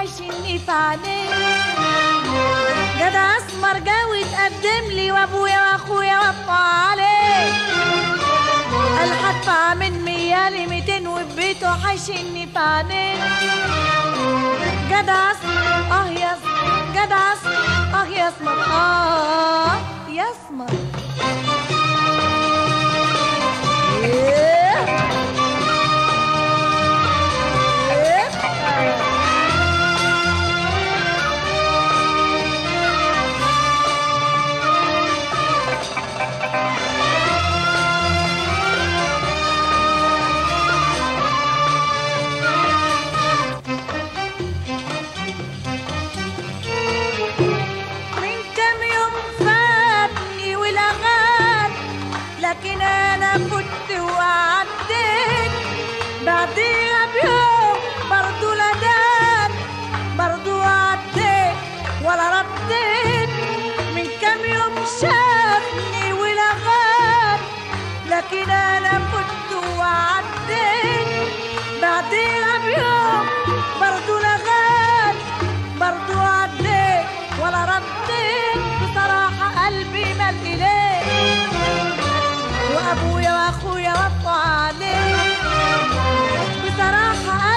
حشني في عينيه جدع اسمر جاوي تقدم لي وابويا واخويا وقفوا عليه قال هدفع من مية لميتين وبيته حشني في عينيه جدع اسمر اه يا اسمر جدع اسمر اه يا اسمر اه يا اسمر إيه. إيه. من كام يوم فاتني والأغاني لكن أنا كنت وعديت بعديها بيوم برضو لدان برضو عديت ولا رديت من كام يوم شافني والأغاني لكن أنا كنت وعديت بعديها بيوم برضو لغاني برضو عديت ولا رديت بصراحة قلبي مال إليه وأبويا وأخويا وقفوا عليه بصراحة